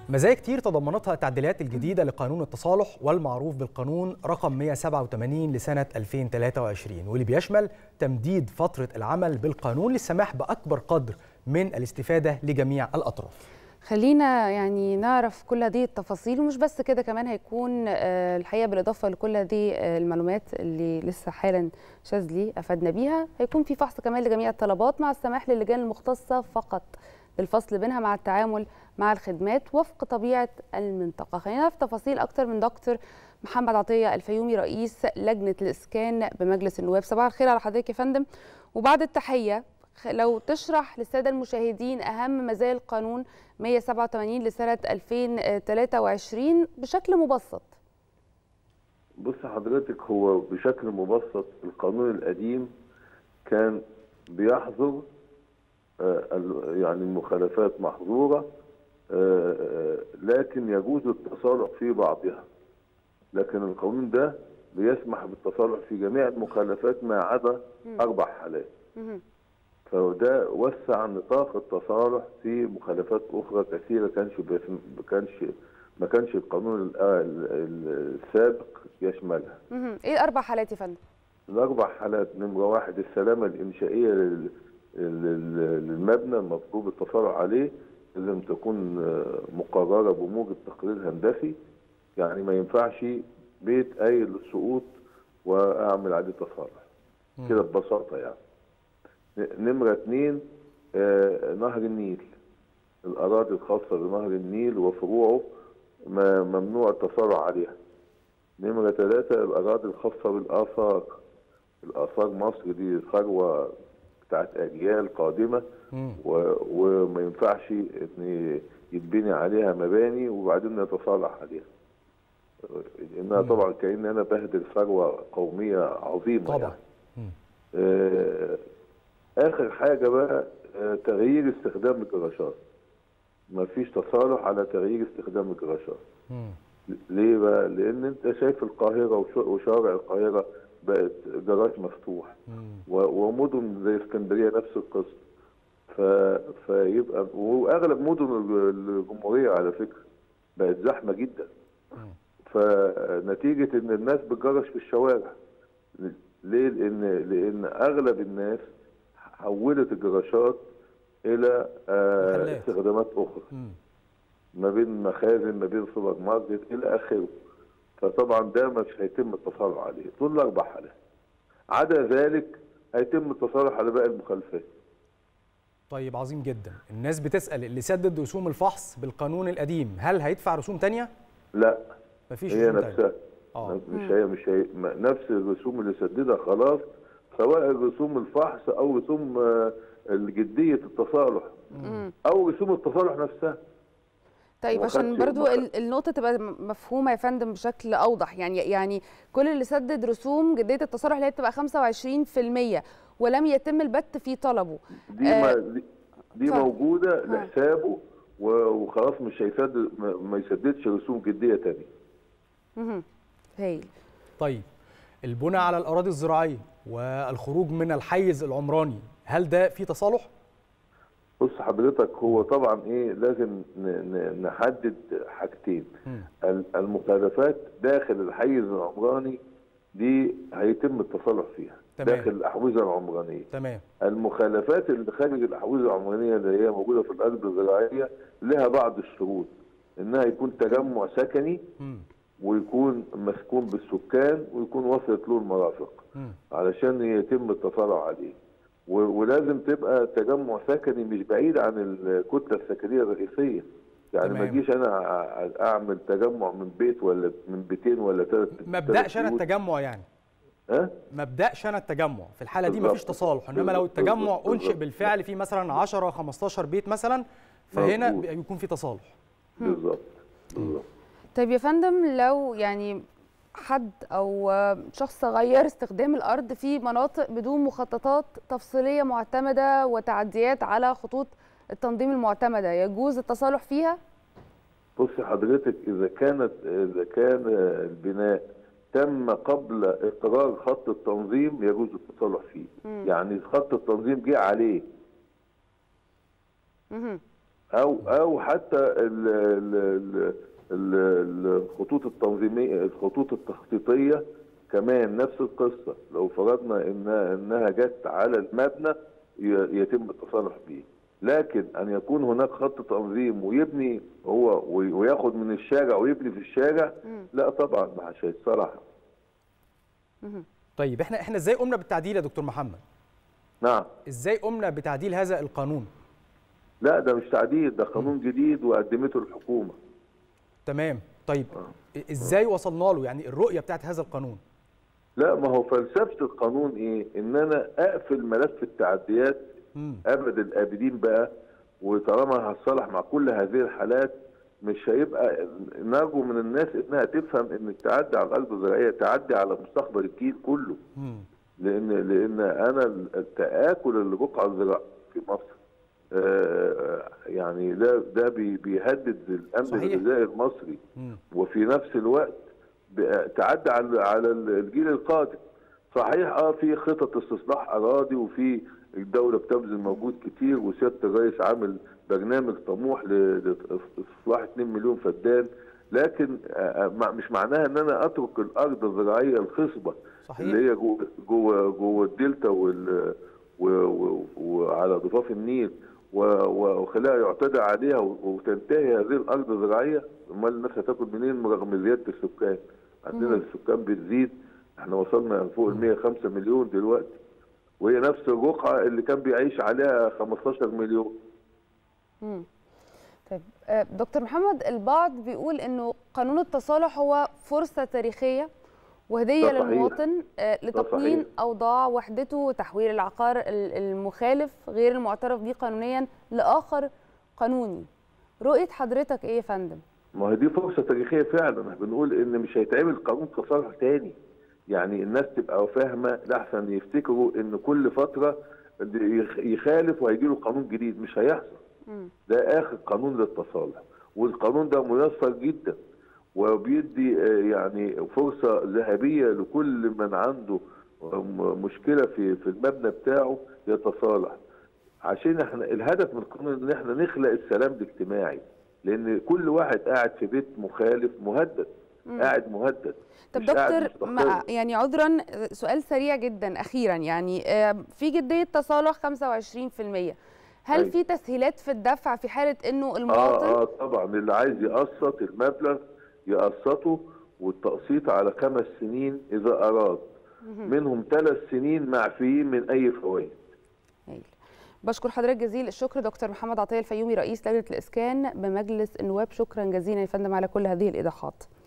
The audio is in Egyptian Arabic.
مزايا كتير تضمنتها التعديلات الجديدة لقانون التصالح والمعروف بالقانون رقم 187 لسنة 2023 واللي بيشمل تمديد فترة العمل بالقانون للسماح بأكبر قدر من الاستفادة لجميع الأطراف خلينا يعني نعرف كل هذه التفاصيل ومش بس كده كمان هيكون الحقيقه بالاضافه لكل هذه المعلومات اللي لسه حالا شاذلي افادنا بيها هيكون في فحص كمان لجميع الطلبات مع السماح للجان المختصه فقط بالفصل بينها مع التعامل مع الخدمات وفق طبيعه المنطقه خلينا نعرف تفاصيل اكتر من دكتور محمد عطيه الفيومي رئيس لجنه الاسكان بمجلس النواب صباح الخير على حضرتك يا فندم وبعد التحيه لو تشرح للساده المشاهدين اهم مزايا القانون 187 لسنه 2023 بشكل مبسط بص حضرتك هو بشكل مبسط القانون القديم كان بيحظر يعني المخالفات محظوره لكن يجوز التصالح في بعضها لكن القانون ده بيسمح بالتصالح في جميع المخالفات ما عدا اربع حالات فده وسع نطاق التصالح في مخالفات اخرى كثيره كانش كانش ما كانش القانون السابق يشملها. ايه الاربع حالات يا فندم؟ الاربع حالات نمره واحد السلامه الانشائيه للمبنى المطلوب التصالح عليه لازم تكون مقرره بموجب تقرير هندسي يعني ما ينفعش بيت قايل للسقوط واعمل عليه تصالح. كده ببساطه يعني. نمرة اثنين آه نهر النيل الأراضي الخاصة بنهر النيل وفروعه ممنوع التصالح عليها نمرة ثلاثة الأراضي الخاصة بالآثار الآثار مصر دي ثروة بتاعت أجيال قادمة و... وما ينفعش إن يتبني عليها مباني وبعدين نتصالح عليها إنها طبعا كأن أنا بهدر ثروة قومية عظيمة طبعا يعني. آه اخر حاجه بقى تغيير استخدام الجراشات ما فيش تصالح على تغيير استخدام الجراشات ليه بقى لان انت شايف القاهره وشارع القاهره بقت جراج مفتوح ومدن زي اسكندريه نفس القصه ف... فيبقى واغلب مدن الجمهوريه على فكره بقت زحمه جدا فنتيجه ان الناس بتجرش في الشوارع ليه لان لان اغلب الناس حولت الجراشات الى آه استخدامات اخرى م. ما بين مخازن ما بين سوبر ماركت الى اخره فطبعا ده مش هيتم التصالح عليه طول الاربع حالات عدا ذلك هيتم التصالح على باقي المخالفات طيب عظيم جدا الناس بتسال اللي سدد رسوم الفحص بالقانون القديم هل هيدفع رسوم تانية لا مفيش هي رسوم نفسها آه. مش هي مش هي نفس الرسوم اللي سددها خلاص سواء رسوم الفحص او رسوم جديه التصالح او رسوم التصالح نفسها طيب عشان برضو النقطة تبقى مفهومة يا فندم بشكل أوضح يعني يعني كل اللي سدد رسوم جدية التصالح اللي هي بتبقى 25% ولم يتم البت في طلبه دي آه دي, دي موجودة لحسابه وخلاص مش هيسدد ما يسددش رسوم جدية تانية اها هايل طيب البناء على الأراضي الزراعية والخروج من الحيز العمراني هل ده في تصالح؟ بص حضرتك هو طبعا ايه لازم نحدد حاجتين المخالفات داخل الحيز العمراني دي هيتم التصالح فيها تمام. داخل الاحوزه العمرانيه تمام المخالفات اللي خارج الاحوزه العمرانيه اللي هي موجوده في الارض الزراعيه لها بعض الشروط انها يكون تجمع سكني م. ويكون مسكون بالسكان ويكون وصلت له المرافق م. علشان يتم التصالح عليه ولازم تبقى تجمع سكني مش بعيد عن الكتله السكنيه الرئيسيه يعني ما اجيش انا اعمل تجمع من بيت ولا من بيتين ولا ثلاث ما ابداش انا التجمع يعني ها ما ابداش انا التجمع في الحاله دي ما فيش تصالح انما لو التجمع انشئ بالفعل في مثلا 10 15 بيت مثلا فهنا بيكون في تصالح بالظبط بالظبط طيب يا فندم لو يعني حد او شخص غير استخدام الارض في مناطق بدون مخططات تفصيليه معتمده وتعديات على خطوط التنظيم المعتمده يجوز التصالح فيها بص حضرتك اذا كانت اذا كان البناء تم قبل اقرار خط التنظيم يجوز التصالح فيه مم. يعني خط التنظيم جه عليه مهم. او او حتى ال- ال- ال- ال- الخطوط التنظيميه الخطوط التخطيطيه كمان نفس القصه لو فرضنا انها انها جت على المبنى ي- يتم التصالح به لكن ان يكون هناك خط تنظيم ويبني هو وي- وياخد من الشارع ويبني في الشارع مم. لا طبعا مش هيتصلح مهم. طيب احنا احنا ازاي قمنا بالتعديل يا دكتور محمد نعم ازاي قمنا بتعديل هذا القانون لا ده مش تعديل ده قانون جديد وقدمته الحكومه تمام طيب ازاي وصلنا له يعني الرؤيه بتاعت هذا القانون لا ما هو فلسفه القانون ايه ان انا اقفل ملف التعديات مم. ابد الابدين بقى وطالما هتصالح مع كل هذه الحالات مش هيبقى نرجو من الناس انها تفهم ان التعدي على الارض الزراعيه تعدي على مستقبل الجيل كله مم. لان لان انا التاكل الرقعه الزراعيه في مصر آه، يعني ده ده بي- بيهدد الامن صحيح. الغذائي المصري مم. وفي نفس الوقت بقى- تعدي على على الجيل القادم صحيح اه في خطط استصلاح اراضي وفي الدوله بتبذل مجهود كتير وسياده الرئيس عامل برنامج طموح ل- لاستصلاح 2 مليون فدان لكن آه، آه، مش معناها ان انا اترك الارض الزراعيه الخصبه صحيح. اللي هي جوه جوه جوه الدلتا وال و- و- وعلى ضفاف النيل و- و- وخلاها يعتدى عليها و- وتنتهي هذه الارض الزراعيه امال الناس هتاكل منين رغم زياده السكان عندنا السكان بتزيد احنا وصلنا فوق ال 105 مليون دلوقتي وهي نفس الرقعه اللي كان بيعيش عليها 15 مليون مم. طيب آه، دكتور محمد البعض بيقول انه قانون التصالح هو فرصه تاريخيه وهديه ده صحيح. للمواطن آه، لتقنين صحيح. اوضاع وحدته وتحويل العقار ال- المخالف غير المعترف به قانونيا لاخر قانوني رؤيه حضرتك ايه يا فندم ما هي دي فرصه تاريخيه فعلا احنا بنقول ان مش هيتعمل قانون تصالح تاني يعني الناس تبقى فاهمه لاحسن يفتكروا ان كل فتره يخ- يخالف وهيجي له قانون جديد مش هيحصل مم. ده اخر قانون للتصالح والقانون ده ميسر جدا وبيدي آه، يعني فرصه ذهبيه لكل من عنده م- مشكله في في المبنى بتاعه يتصالح عشان احنا الهدف من القانون ان احنا نخلق السلام الاجتماعي لان كل واحد قاعد في بيت مخالف مهدد قاعد مهدد طب مش قاعد دكتور مستقر. مع يعني عذرا سؤال سريع جدا اخيرا يعني آه، في جديه تصالح 25% هل أيوة. في تسهيلات في الدفع في حاله انه اه المواطن اه طبعا اللي عايز يقسط المبلغ يقسطه والتقسيط على خمس سنين اذا اراد منهم ثلاث سنين معفيين من اي فوائد هايل. بشكر حضرتك جزيل الشكر دكتور محمد عطيه الفيومي رئيس لجنه الاسكان بمجلس النواب شكرا جزيلا يا فندم على كل هذه الايضاحات